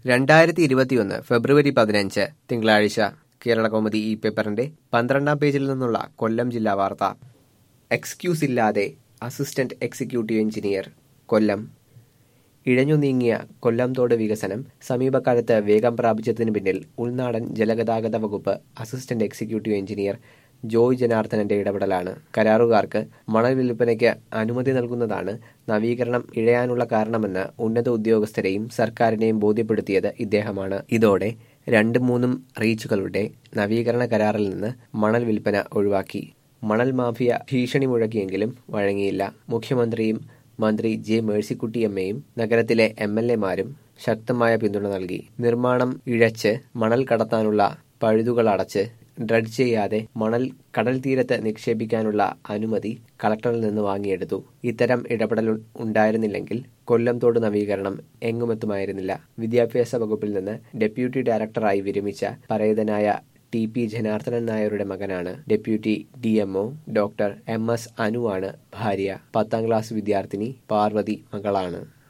രണ്ടായിരത്തി ഇരുപത്തിയൊന്ന് ഫെബ്രുവരി പതിനഞ്ച് തിങ്കളാഴ്ച കേരള കൗമുദി ഈ പേപ്പറിന്റെ പന്ത്രണ്ടാം പേജിൽ നിന്നുള്ള കൊല്ലം ജില്ലാ വാർത്ത എക്സ്ക്യൂസ് ഇല്ലാതെ അസിസ്റ്റന്റ് എക്സിക്യൂട്ടീവ് എഞ്ചിനീയർ കൊല്ലം ഇഴഞ്ഞു നീങ്ങിയ കൊല്ലം തോട് വികസനം സമീപകാലത്ത് വേഗം പ്രാപിച്ചതിന് പിന്നിൽ ഉൾനാടൻ ജലഗതാഗത വകുപ്പ് അസിസ്റ്റന്റ് എക്സിക്യൂട്ടീവ് എഞ്ചിനീയർ ജോയ് ജനാർദ്ദനന്റെ ഇടപെടലാണ് കരാറുകാർക്ക് മണൽ വിൽപ്പനയ്ക്ക് അനുമതി നൽകുന്നതാണ് നവീകരണം ഇഴയാനുള്ള കാരണമെന്ന് ഉന്നത ഉദ്യോഗസ്ഥരെയും സർക്കാരിനെയും ബോധ്യപ്പെടുത്തിയത് ഇദ്ദേഹമാണ് ഇതോടെ രണ്ട് മൂന്നും റീച്ചുകളുടെ നവീകരണ കരാറിൽ നിന്ന് മണൽ വിൽപ്പന ഒഴിവാക്കി മണൽ മാഫിയ ഭീഷണി മുഴക്കിയെങ്കിലും വഴങ്ങിയില്ല മുഖ്യമന്ത്രിയും മന്ത്രി ജെ മേഴ്സിക്കുട്ടിയമ്മയും നഗരത്തിലെ എം എൽ എമാരും ശക്തമായ പിന്തുണ നൽകി നിർമ്മാണം ഇഴച്ച് മണൽ കടത്താനുള്ള പഴുതുകൾ അടച്ച് ഡ്രഡ് ചെയ്യാതെ മണൽ കടൽ തീരത്ത് നിക്ഷേപിക്കാനുള്ള അനുമതി കളക്ടറിൽ നിന്ന് വാങ്ങിയെടുത്തു ഇത്തരം ഇടപെടൽ ഉണ്ടായിരുന്നില്ലെങ്കിൽ കൊല്ലം തോട് നവീകരണം എങ്ങുമെത്തുമായിരുന്നില്ല വിദ്യാഭ്യാസ വകുപ്പിൽ നിന്ന് ഡെപ്യൂട്ടി ഡയറക്ടറായി വിരമിച്ച പരേതനായ ടി പി ജനാർദ്ദനൻ നായരുടെ മകനാണ് deputy D MO doctor M S അനുവാണ് ഭാര്യ പത്താം ക്ലാസ് വിദ്യാർത്ഥിനി പാർവതി മകളാണ്